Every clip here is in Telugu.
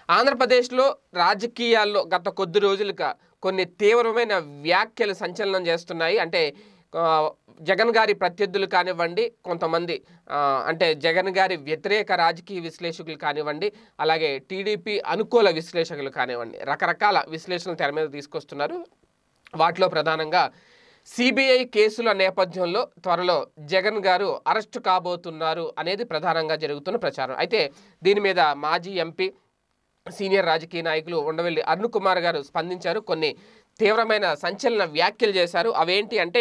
ఆంధ్రప్రదేశ్లో రాజకీయాల్లో గత కొద్ది రోజులుగా కొన్ని తీవ్రమైన వ్యాఖ్యలు సంచలనం చేస్తున్నాయి అంటే ఆ, జగన్ గారి ప్రత్యర్థులు కానివ్వండి కొంతమంది ఆ, అంటే జగన్ గారి వ్యతిరేక రాజకీయ విశ్లేషకులు కానివ్వండి అలాగే టీడీపీ అనుకూల విశ్లేషకులు కానివ్వండి రకరకాల విశ్లేషణలు తెర మీద తీసుకొస్తున్నారు వాటిలో ప్రధానంగా సిబిఐ కేసుల నేపథ్యంలో త్వరలో జగన్ గారు అరెస్టు కాబోతున్నారు అనేది ప్రధానంగా జరుగుతున్న ప్రచారం అయితే దీని మీద మాజీ ఎంపీ సీనియర్ రాజకీయ నాయకులు ఉండవెల్లి అరుణ్ కుమార్ గారు స్పందించారు కొన్ని తీవ్రమైన సంచలన వ్యాఖ్యలు చేశారు అవేంటి అంటే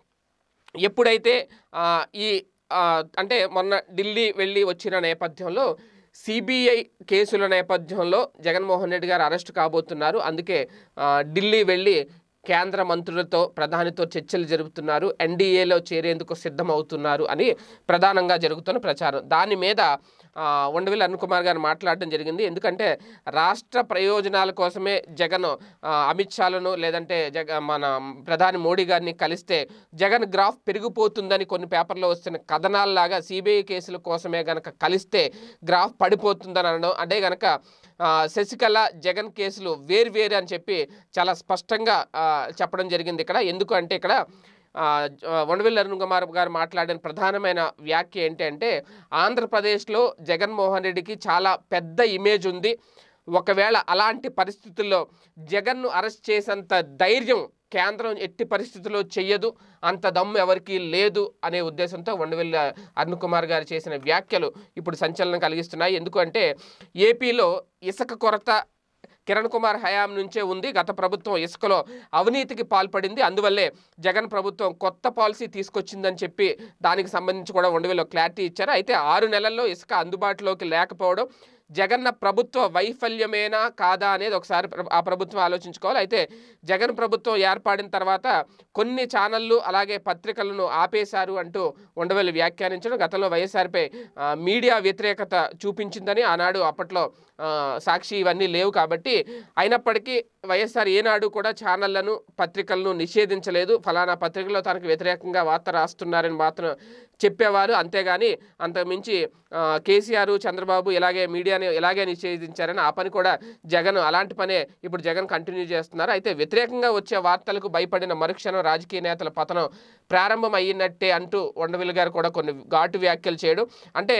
ఎప్పుడైతే ఆ, ఈ ఆ, అంటే మొన్న ఢిల్లీ వెళ్ళి వచ్చిన నేపథ్యంలో సిబిఐ కేసుల నేపథ్యంలో జగన్మోహన్ రెడ్డి గారు అరెస్ట్ కాబోతున్నారు అందుకే ఆ, ఢిల్లీ వెళ్ళి కేంద్ర మంత్రులతో ప్రధానితో చర్చలు జరుపుతున్నారు ఎన్డీఏలో చేరేందుకు సిద్ధమవుతున్నారు అని ప్రధానంగా జరుగుతున్న ప్రచారం దాని మీద ఆ, ఉండవల్లి అరుణ్ కుమార్ గారు మాట్లాడడం జరిగింది ఎందుకంటే రాష్ట్ర ప్రయోజనాల కోసమే జగన్ ఆ, అమిత్ షాలను లేదంటే జగ మన ప్రధాని మోడీ గారిని కలిస్తే జగన్ గ్రాఫ్ పెరిగిపోతుందని కొన్ని పేపర్లో వస్తున్న కథనాల్లాగా సిబిఐ కేసుల కోసమే గనక కలిస్తే గ్రాఫ్ పడిపోతుందని అనడం అంటే గనక ఆ, శశికళ జగన్ కేసులు వేరు అని చెప్పి చాలా స్పష్టంగా ఆ, చెప్పడం జరిగింది ఇక్కడ ఎందుకు అంటే ఇక్కడ ఆ, జ- ఉండవెల్లి అరుణ్ కుమార్ గారు మాట్లాడిన ప్రధానమైన వ్యాఖ్య ఏంటంటే ఆంధ్రప్రదేశ్లో జగన్మోహన్ రెడ్డికి చాలా పెద్ద ఇమేజ్ ఉంది ఒకవేళ అలాంటి పరిస్థితుల్లో జగన్ను అరెస్ట్ చేసేంత ధైర్యం కేంద్రం ఎట్టి పరిస్థితుల్లో చెయ్యదు అంత దమ్ము ఎవరికీ లేదు అనే ఉద్దేశంతో ఉండవెల్లి అరుణ్ కుమార్ గారు చేసిన వ్యాఖ్యలు ఇప్పుడు సంచలనం కలిగిస్తున్నాయి ఎందుకంటే ఏపీలో ఇసుక కొరత కిరణ్ కుమార్ హయాం నుంచే ఉంది గత ప్రభుత్వం ఇసుకలో అవినీతికి పాల్పడింది అందువల్లే జగన్ ప్రభుత్వం కొత్త పాలసీ తీసుకొచ్చిందని చెప్పి దానికి సంబంధించి కూడా ఉండవేలో క్లారిటీ ఇచ్చారు అయితే ఆరు నెలల్లో ఇసుక అందుబాటులోకి లేకపోవడం జగన్న ప్రభుత్వ వైఫల్యమేనా కాదా అనేది ఒకసారి ప్ర- ఆ ప్రభుత్వం ఆలోచించుకోవాలి అయితే జగన్ ప్రభుత్వం ఏర్పడిన తర్వాత కొన్ని ఛానళ్ళు అలాగే పత్రికలను ఆపేశారు అంటూ ఉండవల్లి వ్యాఖ్యానించడం గతంలో వైఎస్ఆర్పై ఆ, మీడియా వ్యతిరేకత చూపించిందని ఆనాడు అప్పట్లో ఆ, సాక్షి ఇవన్నీ లేవు కాబట్టి అయినప్పటికీ వైఎస్ఆర్ ఏనాడు కూడా ఛానళ్లను పత్రికలను నిషేధించలేదు ఫలానా పత్రికలో తనకు వ్యతిరేకంగా వార్త రాస్తున్నారని మాత్రం చెప్పేవారు అంతేగాని అంతకుమించి ఆ, కేసీఆర్ చంద్రబాబు ఇలాగే మీడియాని ఇలాగే నిషేధించారని ఆ పని కూడా జగన్ అలాంటి పనే ఇప్పుడు జగన్ కంటిన్యూ చేస్తున్నారు అయితే వ్యతిరేకంగా వచ్చే వార్తలకు భయపడిన మరుక్షణం రాజకీయ నేతల పతనం ప్రారంభం అయ్యినట్టే అంటూ ఉండవిల్లి గారు కూడా కొన్ని ఘాటు వ్యాఖ్యలు చేయడం అంటే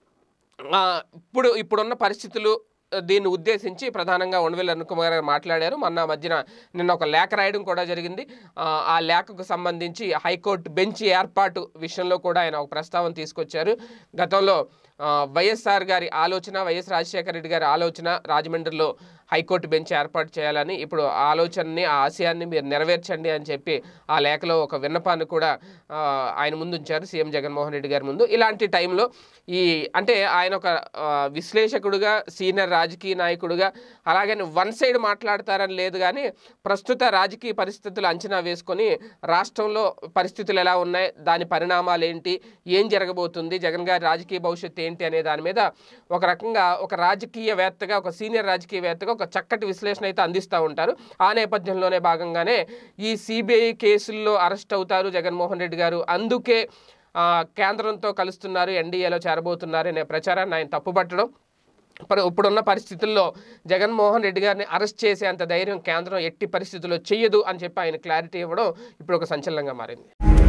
ఆ, ఇప్పుడు ఇప్పుడున్న పరిస్థితులు ఆ, దీన్ని ఉద్దేశించి ప్రధానంగా ఉండవెల్లి అరుణ్కుమార్ గారు మాట్లాడారు మొన్న మధ్యన నిన్న ఒక లేఖ రాయడం కూడా జరిగింది ఆ, ఆ లేఖకు సంబంధించి హైకోర్టు బెంచ్ ఏర్పాటు విషయంలో కూడా ఆయన ఒక ప్రస్తావన తీసుకొచ్చారు గతంలో ఆ, వైఎస్ఆర్ గారి ఆలోచన వైఎస్ రాజశేఖర రెడ్డి గారి ఆలోచన రాజమండ్రిలో హైకోర్టు బెంచ్ ఏర్పాటు చేయాలని ఇప్పుడు ఆ ఆలోచనని ఆ ఆశయాన్ని మీరు నెరవేర్చండి అని చెప్పి ఆ లేఖలో ఒక విన్నపాన్ని కూడా ఆ, ఆయన ముందు ఉంచారు సీఎం జగన్మోహన్ రెడ్డి గారి ముందు ఇలాంటి టైంలో ఈ అంటే ఆయన ఒక ఆ, విశ్లేషకుడుగా సీనియర్ రాజకీయ నాయకుడుగా అలాగే వన్ సైడ్ మాట్లాడతారని లేదు కానీ ప్రస్తుత రాజకీయ పరిస్థితులు అంచనా వేసుకొని రాష్ట్రంలో పరిస్థితులు ఎలా ఉన్నాయి దాని పరిణామాలు ఏంటి ఏం జరగబోతుంది జగన్ గారి రాజకీయ భవిష్యత్తు ఏంటి అనే దాని మీద ఒక రకంగా ఒక రాజకీయవేత్తగా ఒక సీనియర్ రాజకీయవేత్తగా ఒక చక్కటి విశ్లేషణ అయితే అందిస్తూ ఉంటారు ఆ నేపథ్యంలోనే భాగంగానే ఈ సిబిఐ కేసుల్లో అరెస్ట్ అవుతారు జగన్మోహన్ రెడ్డి గారు అందుకే ఆ, కేంద్రంతో కలుస్తున్నారు ఎన్డీఏలో చేరబోతున్నారు అనే ప్రచారాన్ని ఆయన తప్పుపట్టడం పరి- ఇప్పుడున్న పరిస్థితుల్లో జగన్మోహన్ రెడ్డి గారిని అరెస్ట్ చేసే అంత ధైర్యం కేంద్రం ఎట్టి పరిస్థితుల్లో చెయ్యదు అని చెప్పి ఆయన క్లారిటీ ఇవ్వడం ఇప్పుడు ఒక సంచలనంగా మారింది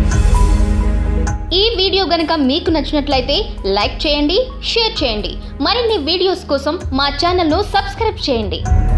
ఈ వీడియో గనుక మీకు నచ్చినట్లయితే లైక్ చేయండి షేర్ చేయండి మరిన్ని వీడియోస్ కోసం మా ఛానల్ను సబ్స్క్రైబ్ చేయండి